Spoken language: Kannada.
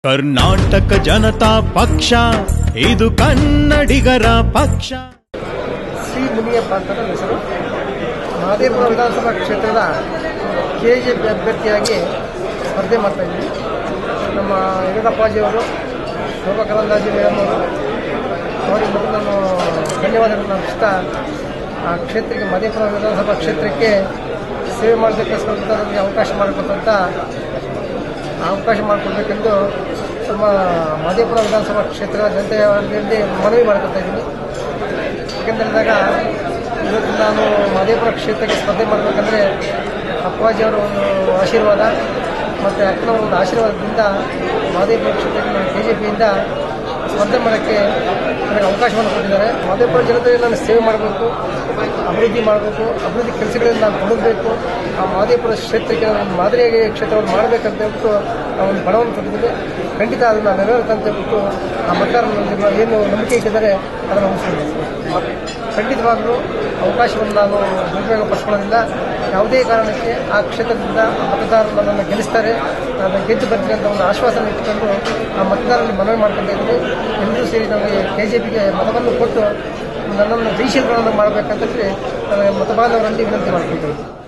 ಕರ್ನಾಟಕ ಜನತಾ ಪಕ್ಷ ಇದು ಕನ್ನಡಿಗರ ಪಕ್ಷ ಸಿ ಮುನಿಯಪ್ಪ ಅಂತ ನನ್ನ ಹೆಸರು ಮಹದೇವಪುರ ವಿಧಾನಸಭಾ ಕ್ಷೇತ್ರದ ಕೆ ಜೆ ಪಿ ಅಭ್ಯರ್ಥಿಯಾಗಿ ಸ್ಪರ್ಧೆ ಮಾಡ್ತಾ ಇದ್ದೀನಿ ನಮ್ಮ ಯಡಿಯೂರಪ್ಪಾಜಿಯವರು ಶೋಭಾ ಕರಂದಾಜಿ ಮೇಡಮ್ ಅವರು ಅವರಿಗೆ ಮೊದಲು ನಾನು ಧನ್ಯವಾದಗಳನ್ನು ಅರ್ಪಿಸ್ತಾ ಆ ಕ್ಷೇತ್ರಕ್ಕೆ ಮಹದೇವಪುರ ವಿಧಾನಸಭಾ ಕ್ಷೇತ್ರಕ್ಕೆ ಸೇವೆ ಮಾಡಬೇಕೋಸ್ಕರ ನನಗೆ ಅವಕಾಶ ಮಾಡಿಕೊಟ್ಟಂತ ಅವಕಾಶ ಮಾಡಿಕೊಡ್ಬೇಕೆಂದು ನಮ್ಮ ಮಹದೇವಪುರ ವಿಧಾನಸಭಾ ಕ್ಷೇತ್ರದ ಜನತೆಯಲ್ಲಿ ಮನವಿ ಮಾಡ್ಕೊತಾ ಇದ್ದೀನಿ ಯಾಕೆಂದಾಗ ಇವತ್ತು ನಾನು ಮಹದೇವಪುರ ಕ್ಷೇತ್ರಕ್ಕೆ ಸ್ಪರ್ಧೆ ಮಾಡಬೇಕಂದ್ರೆ ಅಪ್ಪಾಜಿಯವರ ಒಂದು ಆಶೀರ್ವಾದ ಮತ್ತು ಅಕ್ಕನ ಒಂದು ಆಶೀರ್ವಾದದಿಂದ ಮಹದೇವಪುರ ಕ್ಷೇತ್ರಕ್ಕೆ ನಾನು ಕೆ ಜೆ ಪಿಯಿಂದ ಸ್ಪರ್ಧೆ ಮಾಡೋಕ್ಕೆ ನನಗೆ ಅವಕಾಶವನ್ನು ಕೊಟ್ಟಿದ್ದಾರೆ ಮಹದೇವಪುರ ಜನತೆಗೆ ನಾನು ಸೇವೆ ಮಾಡಬೇಕು ಅಭಿವೃದ್ಧಿ ಮಾಡಬೇಕು ಅಭಿವೃದ್ಧಿ ಕೆಲಸಗಳನ್ನು ನಾನು ಕೊಡಬೇಕು ಆ ಮಹದೇವಪುರ ಕ್ಷೇತ್ರಕ್ಕೆ ನಾನು ಒಂದು ಮಾದರಿಯಾಗಿ ಕ್ಷೇತ್ರವನ್ನು ಮಾಡಬೇಕಂತ ಹೇಳ್ಬಿಟ್ಟು ನಾವು ಒಂದು ಬಡವನ್ನು ಕೊಟ್ಟಿದ್ದೇವೆ ಖಂಡಿತ ಅದನ್ನು ನೆರವೇರುತ್ತೆ ಹೇಳ್ಬಿಟ್ಟು ಆ ಮತದಾರರಲ್ಲಿ ಏನು ನಂಬಿಕೆ ಇಟ್ಟಿದ್ದಾರೆ ಅದನ್ನು ಉಳಿಸ್ಬೇಕು ಖಂಡಿತವಾಗಲೂ ಅವಕಾಶವನ್ನು ನಾನು ದುರುಪಯೋಗ ಪಡಿಸ್ಕೊಳ್ಳೋದ್ರಿಂದ ಯಾವುದೇ ಕಾರಣಕ್ಕೆ ಆ ಕ್ಷೇತ್ರದಿಂದ ಆ ಮತದಾರರು ನನ್ನನ್ನು ಗೆಲ್ಲಿಸ್ತಾರೆ ನಾನು ಗೆದ್ದು ಬರ್ತೀನಿ ಅಂತ ಒಂದು ಆಶ್ವಾಸನೆ ಇಟ್ಕೊಂಡು ಆ ಮತದಾರರಲ್ಲಿ ಮನವಿ ಮಾಡ್ಕೊತಾ ಇದ್ದೀನಿ ಎಲ್ಲರೂ ಸೇರಿ ನಮಗೆ ಕೆ ಜೆ ಪಿಗೆ ಮತವನ್ನು ಕೊಟ್ಟು ನನ್ನನ್ನು ಜಯಶೀಲಗಳನ್ನು ಮಾಡಬೇಕಂತೇಳಿ ನಾನು ಮತಬಾಂಧವರಲ್ಲಿ ವಿನಂತಿ ಮಾಡ್ಕೊಳ್ತಾ ಇದ್ದೀನಿ